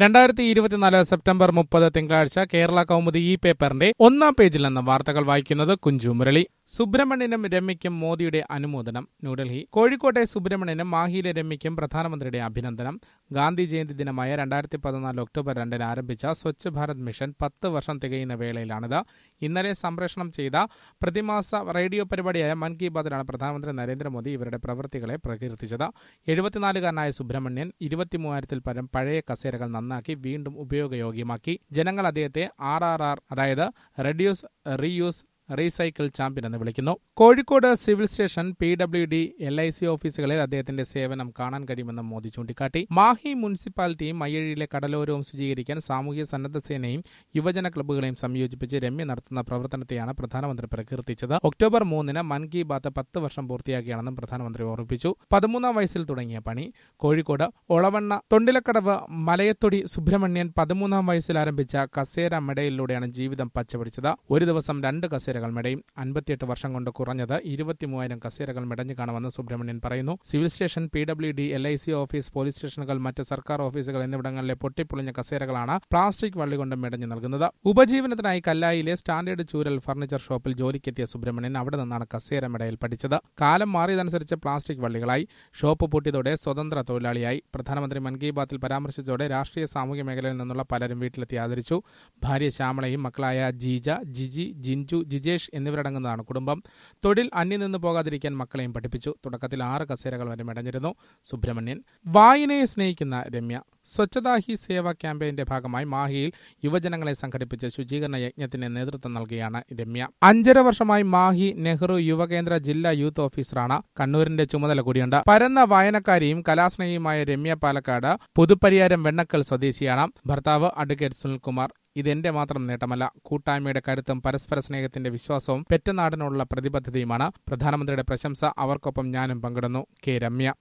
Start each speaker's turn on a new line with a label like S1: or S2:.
S1: രണ്ടായിരത്തി ഇരുപത്തിനാല് സെപ്റ്റംബർ മുപ്പത് തിങ്കളാഴ്ച കേരള കൗമുദി ഈ പേപ്പറിന്റെ ഒന്നാം പേജിൽ നിന്ന് വാർത്തകൾ വായിക്കുന്നത് കുഞ്ചു മുരളി സുബ്രഹ്മണ്യനും രമ്യയ്ക്കും മോദിയുടെ അനുമോദനം ന്യൂഡൽഹി കോഴിക്കോട്ടെ സുബ്രഹ്മണ്യനും മാഹിയിലെ രമ്യയ്ക്കും പ്രധാനമന്ത്രിയുടെ അഭിനന്ദനം ഗാന്ധി ജയന്തി ദിനമായ രണ്ടായിരത്തി പതിനാല് ഒക്ടോബർ രണ്ടിന് ആരംഭിച്ച സ്വച്ഛ് ഭാരത് മിഷൻ പത്ത് വർഷം തികയുന്ന വേളയിലാണിത് ഇന്നലെ സംപ്രേഷണം ചെയ്ത പ്രതിമാസ റേഡിയോ പരിപാടിയായ മൻ കി ബാത്തിലാണ് പ്രധാനമന്ത്രി നരേന്ദ്രമോദി ഇവരുടെ പ്രവൃത്തികളെ പ്രകീർത്തിച്ചത് എഴുപത്തിനാലുകാരനായ സുബ്രഹ്മണ്യൻ ഇരുപത്തിമൂവായിരത്തിൽ പരം പഴയ കസേരകൾ നന്നാക്കി വീണ്ടും ഉപയോഗയോഗ്യമാക്കി ജനങ്ങൾ അദ്ദേഹത്തെ ആർ ആർ ആർ അതായത് റെഡ്യൂസ് റീയൂസ് റീസൈക്കിൾ ചാമ്പ്യൻ എന്ന് വിളിക്കുന്നു Kozhikode civil station P W D L I C ഓഫീസുകളിൽ അദ്ദേഹത്തിന്റെ സേവനം കാണാൻ കഴിയുമെന്ന് മോദി ചൂണ്ടിക്കാട്ടി മാഹി മുനിസിപ്പാലിറ്റിയും മയ്യഴിയിലെ കടലോരവും ശുചീകരിക്കാൻ സാമൂഹ്യ സന്നദ്ധ സേനയും യുവജന ക്ലബ്ബുകളെയും സംയോജിപ്പിച്ച് രമ്യ നടത്തുന്ന പ്രവർത്തനത്തെയാണ് പ്രധാനമന്ത്രി പ്രകീർത്തിച്ചത് ഒക്ടോബർ മൂന്നിന് മൻ കി ബാത്ത് പത്ത് വർഷം പൂർത്തിയാക്കിയാണെന്നും പ്രധാനമന്ത്രി ഓർമ്മിപ്പിച്ചു പതിമൂന്നാം വയസ്സിൽ തുടങ്ങിയ പണി കോഴിക്കോട് ഒളവണ്ണ തൊണ്ടിലക്കടവ് മലയത്തൊടി സുബ്രഹ്മണ്യൻ പതിമൂന്നാം വയസ്സിൽ ആരംഭിച്ച കസേര മെഡയിലൂടെയാണ് ജീവിതം പച്ചപിടിച്ചത് ഒരു ദിവസം രണ്ട് കസേരകൾ മെടയും അൻപത്തിയെട്ട് വർഷം കൊണ്ട് കുറഞ്ഞത് ഇരുപത്തിമൂവായിരം കസേരകൾ മെടഞ്ഞു കാണുമെന്ന് സുബ്രഹ്മണ്യൻ പറയുന്നു civil station P W D L I C office police സ്റ്റേഷനുകൾ മറ്റ് സർക്കാർ ഓഫീസുകൾ എന്നിവിടങ്ങളിലെ പൊട്ടിപ്പൊളിഞ്ഞ കസേരകളാണ് പ്ലാസ്റ്റിക് വള്ളി കൊണ്ട് മെടഞ്ഞു നൽകുന്നത് ഉപജീവനത്തിനായി കല്ലായിലെ സ്റ്റാൻഡേർഡ് ചൂരൽ ഫർണിച്ചർ ഷോപ്പിൽ ജോലിക്കെത്തിയ സുബ്രഹ്മണ്യൻ അവിടെ നിന്നാണ് കസേര മെടയിൽ പഠിച്ചത് കാലം മാറിയതനുസരിച്ച് പ്ലാസ്റ്റിക് വള്ളികളായി ഷോപ്പ് പൂട്ടിയതോടെ സ്വതന്ത്ര തൊഴിലാളിയായി പ്രധാനമന്ത്രി മൻ കി ബാത്തിൽ പരാമർശിച്ചതോടെ രാഷ്ട്രീയ സാമൂഹ്യ മേഖലയിൽ നിന്നുള്ള പലരും വീട്ടിലെത്തി ആദരിച്ചു ഭാര്യ ശ്യാമളയും മക്കളായ ജീജ ജിജി ജിൻജു ജിജേഷ് എന്നിവരടങ്ങുന്നതാണ് കുടുംബം തൊഴിൽ അന്യം നിന്ന് പോകാതിരിക്കാൻ മക്കളെയും പഠിപ്പിച്ചു തുടക്കത്തിൽ ആറ് കസേരകൾ വരെ മെടഞ്ഞിരുന്നു സുബ്രഹ്മണ്യൻ വായനയെ സ്നേഹിക്കുന്ന രമ്യ സ്വച്ഛതാ ഹി സേവ ക്യാമ്പയിന്റെ ഭാഗമായി മാഹിയിൽ യുവജനങ്ങളെ സംഘടിപ്പിച്ച് ശുചീകരണ യജ്ഞത്തിന് നേതൃത്വം നൽകിയാണ് രമ്യ അഞ്ചര വർഷമായി മാഹി നെഹ്റു യുവകേന്ദ്ര ജില്ലാ യൂത്ത് ഓഫീസറാണ് കണ്ണൂരിന്റെ ചുമതല കൂടിയുണ്ട് പരന്ന വായനക്കാരിയും കലാസ്നേഹിയുമായ രമ്യ പാലക്കാട് പുതുപ്പരിയാരം വെണ്ണക്കൽ സ്വദേശിയാണ് ഭർത്താവ് അഡ്വക്കേറ്റ് സുനിൽകുമാർ ഇതെന്റെ മാത്രം നേട്ടമല്ല കൂട്ടായ്മയുടെ കരുത്തും പരസ്പര സ്നേഹത്തിന്റെ വിശ്വാസവും പെറ്റനാടിനോടുള്ള പ്രതിബദ്ധതയുമാണ് പ്രധാനമന്ത്രിയുടെ പ്രശംസ അവർക്കൊപ്പം ഞാനും പങ്കിടുന്നു കെ രമ്യ